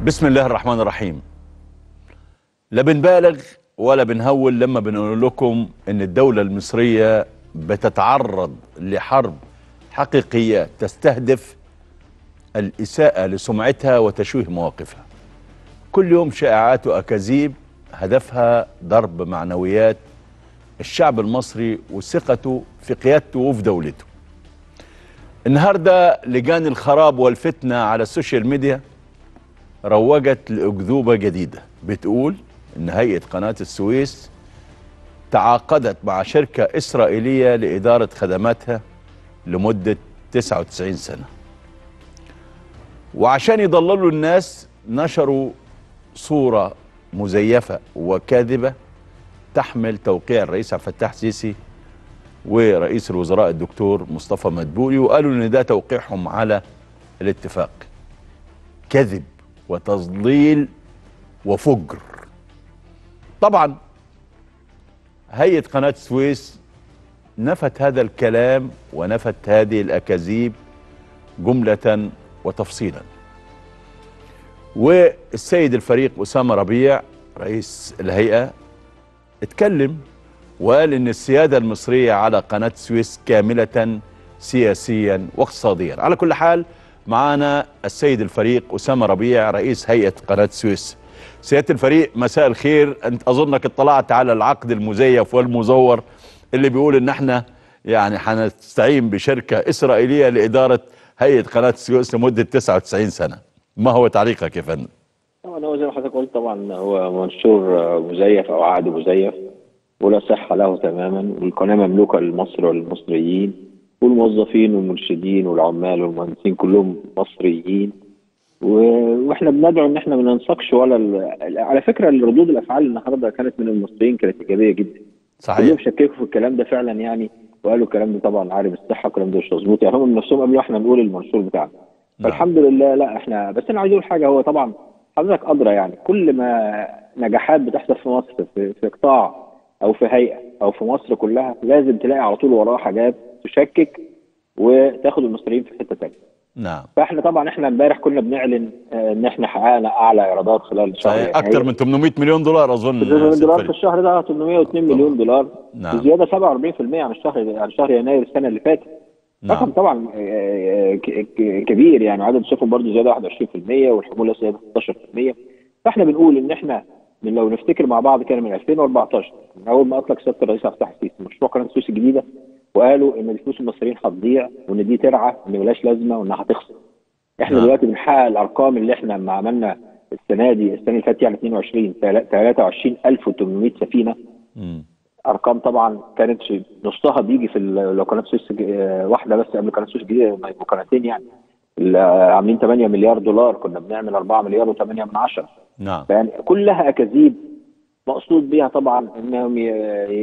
بسم الله الرحمن الرحيم لا بنبالغ ولا بنهول لما بنقول لكم ان الدولة المصرية بتتعرض لحرب حقيقية تستهدف الإساءة لسمعتها وتشويه مواقفها كل يوم شائعات وأكاذيب هدفها ضرب معنويات الشعب المصري وثقته في قيادته وفي دولته النهاردة لجان الخراب والفتنة على السوشيال ميديا روجت لأكذوبة جديدة بتقول إن هيئة قناة السويس تعاقدت مع شركة إسرائيلية لإدارة خدماتها لمدة 99 سنة وعشان يضللوا الناس نشروا صورة مزيفة وكاذبة تحمل توقيع الرئيس عبد الفتاح السيسي ورئيس الوزراء الدكتور مصطفى مدبولي وقالوا ان ده توقيعهم على الاتفاق كذب وتضليل وفجر طبعا هيئة قناة السويس نفت هذا الكلام ونفت هذه الأكاذيب جملة وتفصيلا والسيد الفريق أسامة ربيع رئيس الهيئة اتكلم وقال ان السيادة المصرية على قناة السويس كاملة سياسيا واقتصاديا على كل حال معانا السيد الفريق أسامة ربيع رئيس هيئة قناة السويس سيادة الفريق مساء الخير انت اظنك اطلعت على العقد المزيف والمزور اللي بيقول ان احنا يعني هنستعين بشركة اسرائيلية لادارة هيئة قناة السويس لمدة 99 سنة ما هو تعليقك يا فندم طبعا هو زي ما حضرتك قلت طبعا هو منشور مزيف او عقد مزيف ولا صحة له تماما والقناة مملوكة لمصر والمصريين والموظفين والمرشدين والعمال والمهندسين كلهم مصريين و- واحنا بندعو ان احنا ما ننسقش ولا ال... على فكره ردود الافعال النهارده كانت من المصريين كانت ايجابيه جدا صحيح كلهم شككوا في الكلام ده فعلا يعني وقالوا الكلام ده طبعا عارف الصحه الكلام ده مش مظبوط يعني هم من نفسهم قبل احنا نقول المنشور بتاعنا فالحمد لله لا احنا بس انا عايز اقول حاجه هو طبعا حضرتك ادرى يعني كل ما نجاحات بتحصل في مصر في, في قطاع او في هيئه او في مصر كلها لازم تلاقي على طول وراها حاجات تشكك وتاخد المصريين في حته ثانيه نعم فاحنا طبعا احنا امبارح كنا بنعلن آه، ان احنا حققنا اعلى ايرادات خلال شهر صحيح اكثر من 800 مليون دولار اظن مليون سيد دولار في الفريق. الشهر ده 802 مليون دولار نعم. زياده 47% عن الشهر عن شهر يناير السنه اللي فاتت رقم نعم طبعا آه، ك- ك- كبير يعني عدد السفن برضه زياده 21% والحموله زياده 16% فاحنا بنقول ان احنا من لو نفتكر مع بعض كان من 2014 من اول ما اطلق سياده الرئيس عبد الفتاح السيسي مشروع قناه السويس الجديده وقالوا ان الفلوس المصريين هتضيع وان دي ترعى وان ملهاش لازمه وانها هتخسر احنا نعم. دلوقتي بنحقق الارقام اللي احنا لما عملنا السنه دي السنه اللي فاتت يعني 22 23800 سفينه مم. ارقام طبعا كانت في نصها بيجي في ال- لو قناه سويس آه، واحده بس قبل قناه سويس الجديده ما يبقوا قناتين يعني ال- آه، عاملين 8 مليار دولار كنا بنعمل 4 مليار و8 من عشرة نعم يعني كلها اكاذيب مقصود بيها طبعا انهم ي-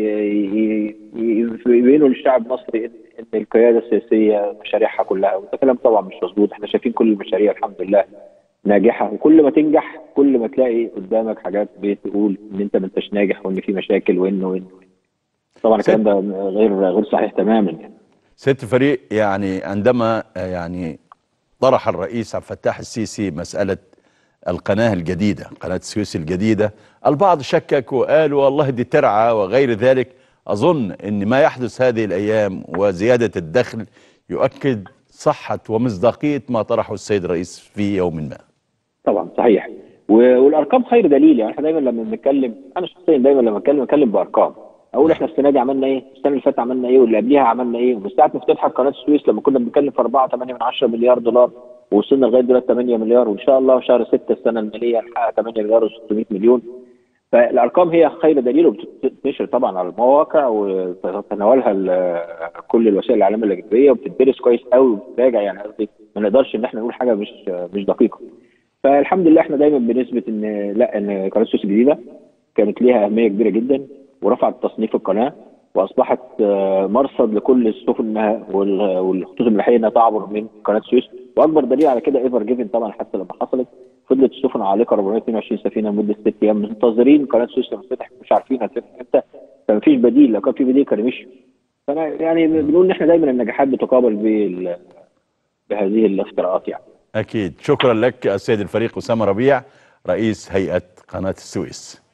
ي- ي- يبينوا للشعب المصري ان إن القياده السياسيه مشاريعها كلها وده كلام طبعا مش مظبوط احنا شايفين كل المشاريع الحمد لله ناجحه وكل ما تنجح كل ما تلاقي قدامك حاجات بتقول ان انت ما انتش ناجح وان في مشاكل وان وان طبعا الكلام ده غير غير صحيح تماما يعني سيادة الفريق يعني عندما آه، يعني طرح الرئيس عبد الفتاح السيسي مسألة القناة الجديدة قناة السويس الجديدة البعض شكك وقال والله دي ترعى وغير ذلك أظن أن ما يحدث هذه الأيام وزيادة الدخل يؤكد صحة ومصداقية ما طرحه السيد الرئيس في يوم ما طبعا صحيح و- والارقام خير دليل يعني احنا دايما لما بنتكلم انا شخصيا دايما لما اتكلم اتكلم بارقام اقول احنا السنه دي عملنا ايه السنه اللي فاتت عملنا ايه واللي قبليها عملنا ايه ومن ساعه ما فتحت قناه السويس لما كنا بنتكلم في 4 8 من 10 مليار دولار ووصلنا لغايه دلوقتي 8 مليار وان شاء الله شهر 6 السنه الماليه نحقق 8 مليار و600 مليون فالارقام هي خير دليل وبتتنشر طبعا على المواقع وتتناولها ال- كل الوسائل الاعلام الاجنبيه وبتدرس كويس قوي وبتراجع يعني قصدي ما نقدرش ان احنا نقول حاجه مش مش دقيقه فالحمد لله احنا دايما بنثبت ان لا ان قناه السويس الجديده كانت ليها اهميه كبيره جدا ورفعت تصنيف القناه واصبحت آه، مرصد لكل السفن إنها- وال- والخطوط الملاحيه انها تعبر من قناه السويس واكبر دليل على كده ايفر جيفن طبعا حتى لما حصلت فضلت السفن عالقه 422 سفينه لمده ست ايام منتظرين قناه السويس لما تفتح مش عارفين هتفتح امتى فما فيش بديل لو كان في بديل كانوا مشوا فانا يعني بنقول ان احنا دايما النجاحات بتقابل بال- بهذه الافتراءات يعني اكيد شكرا لك السيد الفريق اسامه ربيع رئيس هيئه قناه السويس